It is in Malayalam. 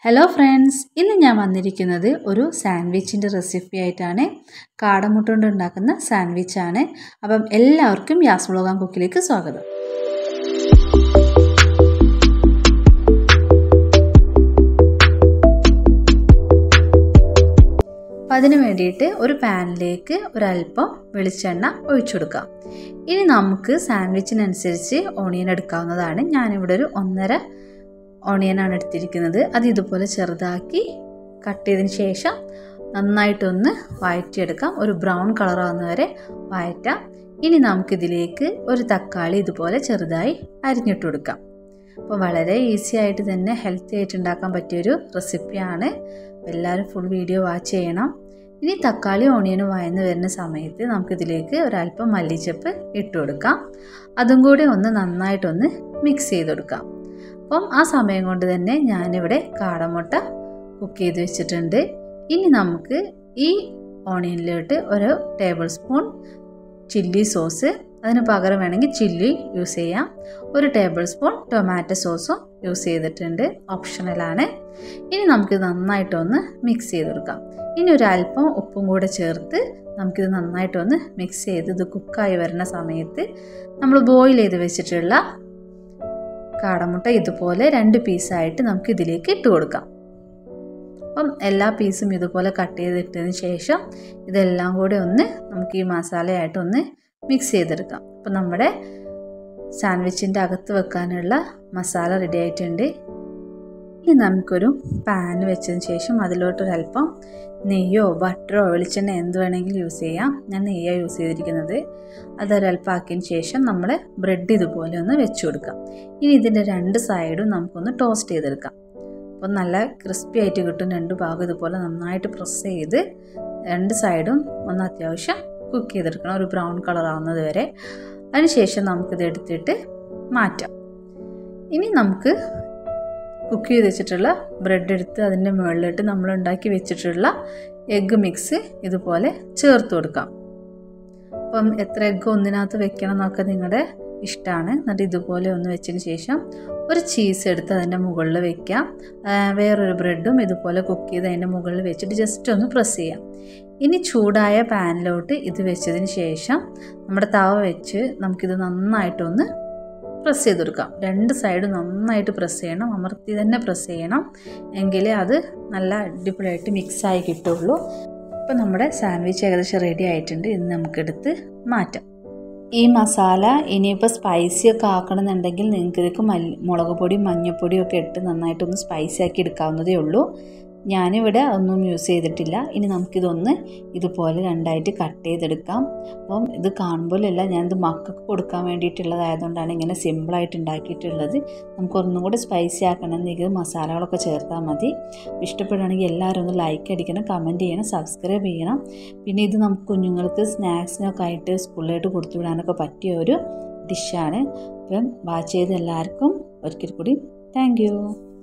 ഹലോ ഫ്രണ്ട്സ് ഇന്ന് ഞാൻ വന്നിരിക്കുന്നത് ഒരു സാൻഡ്വിച്ചിൻ്റെ റെസിപ്പി ആയിട്ടാണ് കാടമുട്ട കൊണ്ട് ഉണ്ടാക്കുന്ന സാൻഡ്വിച്ചാണ് അപ്പം എല്ലാവർക്കും യാസ് വ്ളോഗാൻ കുക്കിലേക്ക് സ്വാഗതം അപ്പം അതിന് വേണ്ടിയിട്ട് ഒരു പാനിലേക്ക് ഒരല്പം വെളിച്ചെണ്ണ ഒഴിച്ചു കൊടുക്കാം ഇനി നമുക്ക് സാൻഡ്വിച്ചിനനുസരിച്ച് ഓണിയൻ എടുക്കാവുന്നതാണ് ഞാനിവിടെ ഒരു ഒന്നര ഓണിയനാണ് എടുത്തിരിക്കുന്നത് അത് ഇതുപോലെ ചെറുതാക്കി കട്ട് ചെയ്തതിന് ശേഷം നന്നായിട്ടൊന്ന് വഴറ്റിയെടുക്കാം ഒരു ബ്രൗൺ കളർ ആവുന്നവരെ വഴറ്റാം ഇനി നമുക്കിതിലേക്ക് ഒരു തക്കാളി ഇതുപോലെ ചെറുതായി അരിഞ്ഞിട്ട് കൊടുക്കാം അപ്പോൾ വളരെ ഈസി ആയിട്ട് തന്നെ ഹെൽത്തി ആയിട്ട് ഉണ്ടാക്കാൻ പറ്റിയൊരു റെസിപ്പിയാണ് എല്ലാവരും ഫുൾ വീഡിയോ വാച്ച് ചെയ്യണം ഇനി തക്കാളി ഓണിയനും വയന്ന് വരുന്ന സമയത്ത് നമുക്കിതിലേക്ക് ഒരല്പം മല്ലിച്ചപ്പ് ഇട്ട് കൊടുക്കാം അതും കൂടി ഒന്ന് നന്നായിട്ടൊന്ന് മിക്സ് ചെയ്ത് കൊടുക്കാം അപ്പം ആ സമയം കൊണ്ട് തന്നെ ഞാനിവിടെ കാടമുട്ട കുക്ക് ചെയ്ത് വെച്ചിട്ടുണ്ട് ഇനി നമുക്ക് ഈ ഓണിയനിലോട്ട് ഒരു ടേബിൾ സ്പൂൺ ചില്ലി സോസ് അതിന് പകരം വേണമെങ്കിൽ ചില്ലി യൂസ് ചെയ്യാം ഒരു ടേബിൾ സ്പൂൺ ടൊമാറ്റോ സോസും യൂസ് ചെയ്തിട്ടുണ്ട് ഓപ്ഷണലാണ് ഇനി നമുക്ക് നന്നായിട്ടൊന്ന് മിക്സ് ചെയ്ത് കൊടുക്കാം ഇനി ഒരു അല്പം ഉപ്പും കൂടെ ചേർത്ത് നമുക്കിത് നന്നായിട്ടൊന്ന് മിക്സ് ചെയ്ത് ഇത് കുക്കായി വരുന്ന സമയത്ത് നമ്മൾ ബോയിൽ ചെയ്ത് വെച്ചിട്ടുള്ള കാടമുട്ട ഇതുപോലെ രണ്ട് പീസായിട്ട് നമുക്ക് ഇതിലേക്ക് ഇട്ട് കൊടുക്കാം അപ്പം എല്ലാ പീസും ഇതുപോലെ കട്ട് ചെയ്തിട്ടതിന് ശേഷം ഇതെല്ലാം കൂടെ ഒന്ന് നമുക്ക് ഈ മസാലയായിട്ട് ഒന്ന് മിക്സ് ചെയ്തെടുക്കാം അപ്പം നമ്മുടെ സാൻഡ്വിച്ചിൻ്റെ അകത്ത് വെക്കാനുള്ള മസാല റെഡി ആയിട്ടുണ്ട് ഇനി നമുക്കൊരു പാൻ വെച്ചതിന് ശേഷം അതിലോട്ടൊരല്പം നെയ്യോ ബട്ടറോ വെളിച്ചെണ്ണ എന്ത് വേണമെങ്കിലും യൂസ് ചെയ്യാം ഞാൻ നെയ്യാണ് യൂസ് ചെയ്തിരിക്കുന്നത് അതൊരല്പം ആക്കിയതിന് ശേഷം നമ്മൾ ബ്രെഡ് ഇതുപോലെ ഒന്ന് വെച്ച് കൊടുക്കാം ഇനി ഇതിൻ്റെ രണ്ട് സൈഡും നമുക്കൊന്ന് ടോസ്റ്റ് ചെയ്തെടുക്കാം അപ്പോൾ നല്ല ക്രിസ്പി ആയിട്ട് കിട്ടും രണ്ട് ഭാഗം ഇതുപോലെ നന്നായിട്ട് പ്രസ് ചെയ്ത് രണ്ട് സൈഡും ഒന്ന് അത്യാവശ്യം കുക്ക് ചെയ്തെടുക്കണം ഒരു ബ്രൗൺ കളർ ആവുന്നത് വരെ അതിനുശേഷം നമുക്കിത് എടുത്തിട്ട് മാറ്റാം ഇനി നമുക്ക് കുക്ക് ചെയ്ത് വെച്ചിട്ടുള്ള ബ്രെഡ് എടുത്ത് അതിൻ്റെ മുകളിലിട്ട് നമ്മൾ ഉണ്ടാക്കി വെച്ചിട്ടുള്ള എഗ്ഗ് മിക്സ് ഇതുപോലെ ചേർത്ത് കൊടുക്കാം അപ്പം എത്ര എഗ്ഗ് ഒന്നിനകത്ത് വെക്കണം എന്നൊക്കെ നിങ്ങളുടെ ഇഷ്ടമാണ് എന്നിട്ട് ഇതുപോലെ ഒന്ന് വെച്ചതിന് ശേഷം ഒരു ചീസ് എടുത്ത് അതിൻ്റെ മുകളിൽ വെക്കാം വേറൊരു ബ്രെഡും ഇതുപോലെ കുക്ക് ചെയ്ത് അതിൻ്റെ മുകളിൽ വെച്ചിട്ട് ജസ്റ്റ് ഒന്ന് പ്രസ് ചെയ്യാം ഇനി ചൂടായ പാനിലോട്ട് ഇത് വെച്ചതിന് ശേഷം നമ്മുടെ തവ വെച്ച് നമുക്കിത് നന്നായിട്ടൊന്ന് പ്രസ് ചെയ്ത് കൊടുക്കാം രണ്ട് സൈഡും നന്നായിട്ട് പ്രസ് ചെയ്യണം അമർത്തി തന്നെ പ്രസ് ചെയ്യണം എങ്കിലേ അത് നല്ല അടിപൊളിയായിട്ട് മിക്സായി കിട്ടുള്ളൂ അപ്പോൾ നമ്മുടെ സാൻഡ്വിച്ച് ഏകദേശം റെഡി ആയിട്ടുണ്ട് ഇത് നമുക്കെടുത്ത് മാറ്റാം ഈ മസാല ഇനിയിപ്പോൾ സ്പൈസി ഒക്കെ ആക്കണമെന്നുണ്ടെങ്കിൽ നിങ്ങൾക്ക് ഇതിലേക്ക് മല്ലി മുളക് പൊടി മഞ്ഞൾപ്പൊടിയും ഒക്കെ ഇട്ട് നന്നായിട്ടൊന്ന് സ്പൈസി ആക്കി എടുക്കാവുന്നതേ ഉള്ളൂ ഞാനിവിടെ ഒന്നും യൂസ് ചെയ്തിട്ടില്ല ഇനി നമുക്കിതൊന്ന് ഇതുപോലെ രണ്ടായിട്ട് കട്ട് ചെയ്തെടുക്കാം അപ്പം ഇത് കാണുമ്പോഴല്ല ഞാനിത് മക്കൾക്ക് കൊടുക്കാൻ വേണ്ടിയിട്ടുള്ളതായതുകൊണ്ടാണ് ഇങ്ങനെ സിമ്പിളായിട്ട് ഉണ്ടാക്കിയിട്ടുള്ളത് നമുക്കൊന്നും കൂടി സ്പൈസി ആക്കണമെന്നെങ്കിൽ മസാലകളൊക്കെ ചേർത്താൽ മതി ഇഷ്ടപ്പെടുകയാണെങ്കിൽ എല്ലാവരും ഒന്ന് ലൈക്ക് അടിക്കണം കമൻറ്റ് ചെയ്യണം സബ്സ്ക്രൈബ് ചെയ്യണം പിന്നെ ഇത് നമുക്ക് കുഞ്ഞുങ്ങൾക്ക് സ്നാക്സിനൊക്കെ ആയിട്ട് സ്കൂളിലായിട്ട് കൊടുത്തു വിടാനൊക്കെ പറ്റിയ ഒരു ഡിഷാണ് അപ്പം വാച്ച് ചെയ്ത് എല്ലാവർക്കും ഒരിക്കൽ കൂടി താങ്ക്